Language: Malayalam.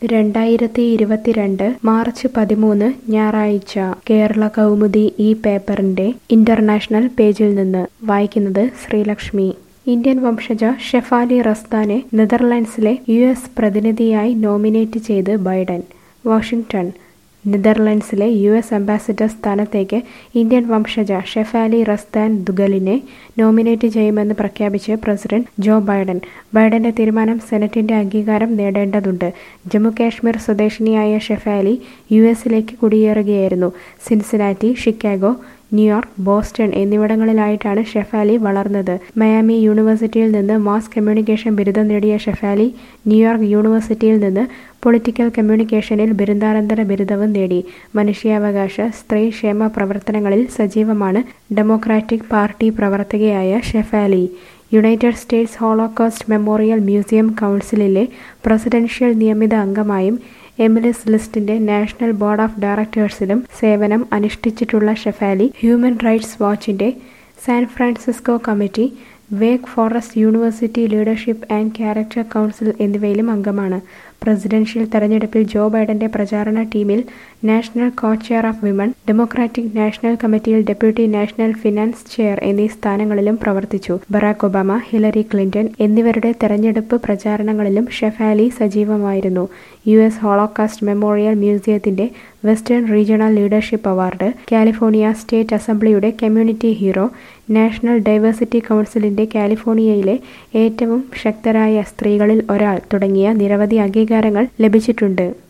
രണ്ടായിരത്തി ഇരുപത്തിരണ്ട് മാർച്ച് പതിമൂന്ന് ഞായറാഴ്ച കേരള കൗമുദി ഈ പേപ്പറിന്റെ ഇന്റർനാഷണൽ പേജിൽ നിന്ന് വായിക്കുന്നത് ശ്രീലക്ഷ്മി ഇന്ത്യൻ വംശജ ഷെഫാലി റസ്താനെ നെതർലൻഡ്സിലെ യു എസ് പ്രതിനിധിയായി നോമിനേറ്റ് ചെയ്ത് ബൈഡൻ വാഷിംഗ്ടൺ നെതർലൻഡ്സിലെ യു എസ് അംബാസിഡർ സ്ഥാനത്തേക്ക് ഇന്ത്യൻ വംശജ ഷെഫാലി റസ്താൻ ദുഗലിനെ നോമിനേറ്റ് ചെയ്യുമെന്ന് പ്രഖ്യാപിച്ച് പ്രസിഡന്റ് ജോ ബൈഡൻ ബൈഡന്റെ തീരുമാനം സെനറ്റിന്റെ അംഗീകാരം നേടേണ്ടതുണ്ട് ജമ്മു കാശ്മീർ സ്വദേശിനിയായ ഷെഫാലി യു എസിലേക്ക് കുടിയേറുകയായിരുന്നു സിൻസിനാറ്റി ഷിക്കാഗോ ന്യൂയോർക്ക് ബോസ്റ്റൺ എന്നിവിടങ്ങളിലായിട്ടാണ് ഷെഫാലി വളർന്നത് മയാമി യൂണിവേഴ്സിറ്റിയിൽ നിന്ന് മാസ് കമ്മ്യൂണിക്കേഷൻ ബിരുദം നേടിയ ഷെഫാലി ന്യൂയോർക്ക് യൂണിവേഴ്സിറ്റിയിൽ നിന്ന് പൊളിറ്റിക്കൽ കമ്മ്യൂണിക്കേഷനിൽ ബിരുദാനന്തര ബിരുദവും നേടി മനുഷ്യാവകാശ സ്ത്രീ ക്ഷേമ പ്രവർത്തനങ്ങളിൽ സജീവമാണ് ഡെമോക്രാറ്റിക് പാർട്ടി പ്രവർത്തകയായ Shefali United States Holocaust Memorial Museum കൗൺസിലിലെ പ്രസിഡൻഷ്യൽ നിയമിത അംഗമായും എമിലിസ് ലിസ്റ്റിന്റെ നാഷണൽ ബോർഡ് ഓഫ് ഡയറക്ടേഴ്സിലും സേവനം അനുഷ്ഠിച്ചിട്ടുള്ള ഷെഫാലി ഹ്യൂമൻ റൈറ്റ്സ് വാച്ചിന്റെ San Francisco committee Wake Forest University Leadership and Character Council എന്നിവയിലും അംഗമാണ് പ്രസിഡൻഷ്യൽ തെരഞ്ഞെടുപ്പിൽ ജോ ബൈഡന്റെ പ്രചാരണ ടീമിൽ national co chair of women Democratic National കമ്മിറ്റിയിൽ ഡെപ്യൂട്ടി നാഷണൽ ഫിനാൻസ് ചെയർ എന്നീ സ്ഥാനങ്ങളിലും പ്രവർത്തിച്ചു ബറാക് ഒബാമ ഹിലറി ക്ലിന്റൺ എന്നിവരുടെ തെരഞ്ഞെടുപ്പ് പ്രചാരണങ്ങളിലും ഷെഫാലി സജീവമായിരുന്നു യു എസ് ഹോളോകാസ്റ്റ് മെമ്മോറിയൽ മ്യൂസിയത്തിന്റെ Western Regional Leadership Award California State അസംബ്ലിയുടെ കമ്മ്യൂണിറ്റി ഹീറോ നാഷണൽ ഡൈവേഴ്സിറ്റി കൗൺസിലിന്റെ കാലിഫോർണിയയിലെ ഏറ്റവും ശക്തരായ സ്ത്രീകളിൽ ഒരാൾ തുടങ്ങിയ നിരവധി അംഗീകാരങ്ങൾ ലഭിച്ചിട്ടുണ്ട്